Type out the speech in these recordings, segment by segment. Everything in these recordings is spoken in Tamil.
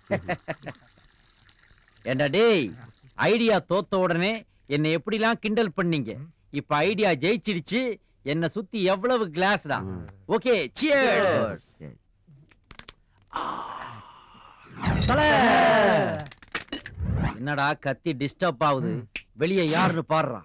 ஏண்டா டேய் ஐடியா தோத்த உடனே என்னை எப்படிலாம் கிண்டல் பண்ணீங்க இப்ப ஐடியா ஜெயிச்சிடுச்சு என்ன சுத்தி எவ்வளவு கிளாஸ் தான் ஓகே சியர்ஸ் என்னடா கத்தி டிஸ்டர்ப் ஆகுது வெளியே யாருன்னு பாடுறா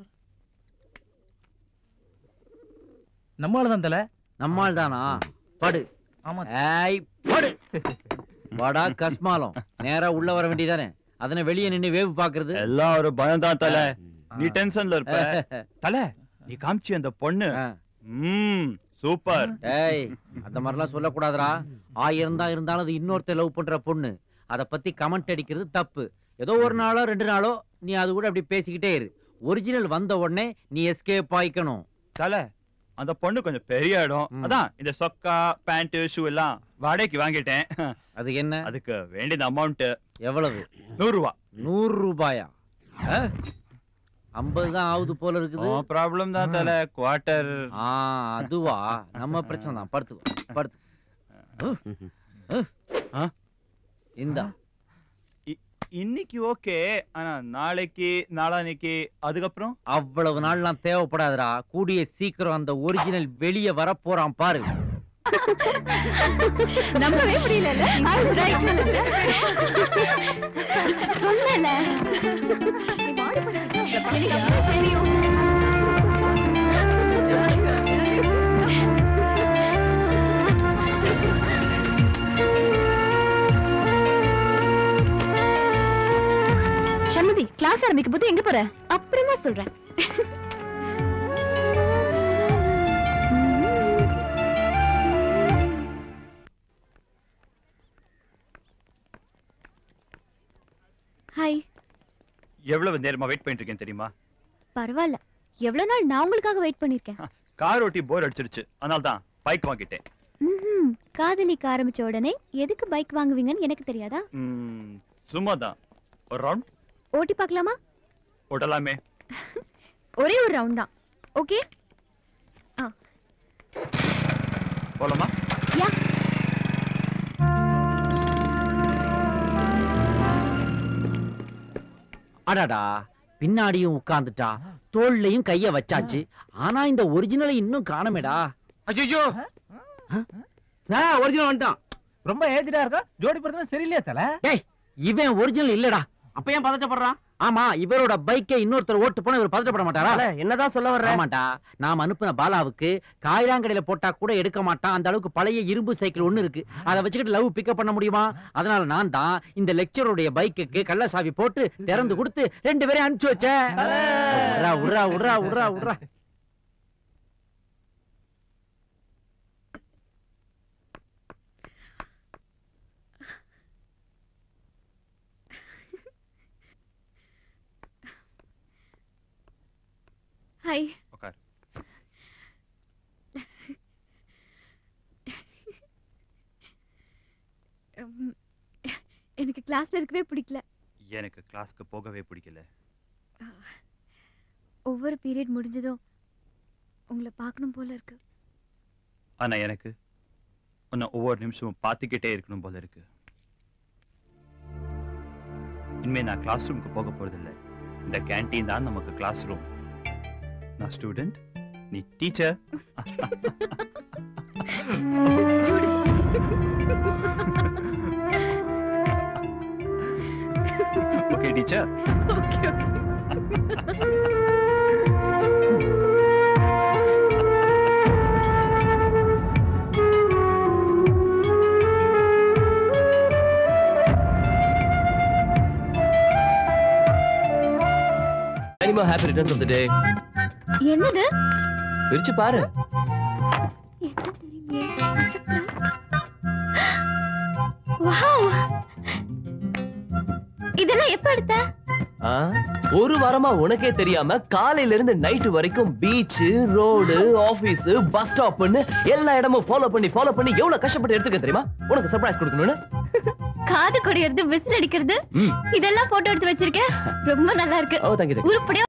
நம்மளால தான் தல நம்மால் தானா படு ஆமா ஏய் படு வாடா கஸ்மாலம் நேரா உள்ள வர வேண்டியதானே அதனை வெளியே நின்னு வேவு பாக்குறது எல்லாம் ஒரு பயம் தான் தல நீ டென்ஷன்ல இருப்ப தல நீ காமிச்சி அந்த பொண்ணு ஆ. ம் சூப்பர் ஏய் அந்த மாதிரிலாம் சொல்லக்கூடாதுடா ஆயிரம் தான் இருந்தாலும் அது இன்னொருத்த லவ் பண்ற பொண்ணு அத பத்தி கமெண்ட் அடிக்கிறது தப்பு ஏதோ ஒரு நாளோ ரெண்டு நாளோ நீ அது கூட அப்படி பேசிக்கிட்டே இரு ஒரிஜினல் வந்த உடனே நீ எஸ்கேப் ஆயிக்கணும் தல அந்த பொண்ணு கொஞ்சம் பெரிய இடம் ம். அதான் இந்த சொக்கா பேண்ட் ஷூ எல்லாம் வாடகைக்கு வாங்கிட்டேன் அது என்ன அதுக்கு வேண்டியது அமௌண்ட் எவ்வளவு நூறு ரூபா நூறு ரூபாயா ஐம்பது தான் ஆகுது போல இருக்குது ப்ராப்ளம் தான் தல குவார்டர் ஆ அதுவா நம்ம பிரச்சனை தான் படுத்து படுத்து ஆ? இந்தா இன்னைக்கு ஓகே ஆனா நாளைக்கு நாளான்னைக்கு அதுக்கப்புறம் அவ்வளவு நாள்லாம் தேவைப்படாதுடா கூடிய சீக்கிரம் அந்த ஒரிஜினல் வெளியே வர போறான் பாரு நம்பவே முடியல சொன்னல சண்முதி கிளாஸ் ஆரம்பிக்கும் போது எங்க போற அப்புறமா சொல்றேன் ஹாய் எவ்வளவு நேரமா வெயிட் பண்ணிட்டு இருக்கேன் தெரியுமா பரவாயில்ல எவ்வளவு நாள் நான் உங்களுக்காக வெயிட் பண்ணிருக்கேன் கார் ஓட்டி போர் அடிச்சிருச்சு அதனால தான் பைக் வாங்கிட்டேன் ம்ஹும். காதலிக்க ஆரம்பிச்ச உடனே எதுக்கு பைக் வாங்குவீங்கன்னு எனக்கு தெரியாதா ம், சும்மா தான் ஒரு ரவுண்ட் ஓட்டி பார்க்கலாமா ஓட்டலாமே ஒரே ஒரு ரவுண்ட் தான் ஓகே போலாமா யா அடடா பின்னாடியும் உட்கார்ந்துட்டா தோள்லயும் கைய வச்சாச்சு ஆனா இந்த ஒரிஜினலை இன்னும் காணமேடா ஐயோ ஒரிஜினல் வந்துட்டான் ரொம்ப ஏஜ்டா இருக்கா ஜோடி பொருத்தமே சரியில்லையா தல டேய் இவன் ஒரிஜினல் இல்லடா அப்ப ஏன் பதட்டப்படுறான் ஆமா இவரோட பைக்கை இன்னொருத்தர் ஓட்டு போனா இவர் பதட்டப்பட மாட்டாரா என்னதான் சொல்ல வர்ற ஆமாண்டா நாம் அனுப்பின பாலாவுக்கு காயிலாங்கடையில போட்டா கூட எடுக்க மாட்டான் அந்த அளவுக்கு பழைய இரும்பு சைக்கிள் ஒண்ணு இருக்கு அதை வச்சுக்கிட்டு லவ் பிக்கப் பண்ண முடியுமா அதனால நான் தான் இந்த லெக்சருடைய பைக்குக்கு கள்ள சாவி போட்டு திறந்து கொடுத்து ரெண்டு பேரையும் அனுப்பிச்சு வச்சேன் உட்றா உட்றா உட்றா உட்றா உட்றா ஹாய் உட்கார் உம், எனக்கு கிளாஸ்ல இருக்கவே பிடிக்கல எனக்கு கிளாஸ்க்கு போகவே பிடிக்கல ஒவ்வொரு பீரியட் முடிஞ்சதும் உங்களை பார்க்கணும் போல இருக்கு ஆனா எனக்கு உன்னை ஒவ்வொரு நிமிஷமும் பார்த்துக்கிட்டே இருக்கணும் போல இருக்கு இனிமே நான் கிளாஸ் ரூமுக்கு போக போறதில்ல இந்த கேண்டீன் தான் நமக்கு கிளாஸ் ரூம் நான் ஸ்டூடெண்ட் நீ teacher okay teacher okay okay Anima, happy returns of the day. என்னது பிரிச்சு பாரு என்ன தெரியலையே வாவ் இதெல்லாம் எப்ப எடுத்த ஆ, ஒரு வாரமா உனக்கே தெரியாம காலையில இருந்து நைட் வரைக்கும் பீச் ரோடு ஆபீஸ் பஸ் ஸ்டாப்னு எல்லா இடமும் ஃபாலோ பண்ணி ஃபாலோ பண்ணி எவ்வளவு கஷ்டப்பட்டு எடுத்துக்க தெரியுமா உனக்கு சர்ப்ரைஸ் கொடுக்கணும்னு காது குடையறது விசில் அடிக்கிறது ம் இதெல்லாம் போட்டோ எடுத்து வச்சிருக்கேன் ரொம்ப நல்லா இருக்கு ஓ தேங்க்யூ உருப்படியா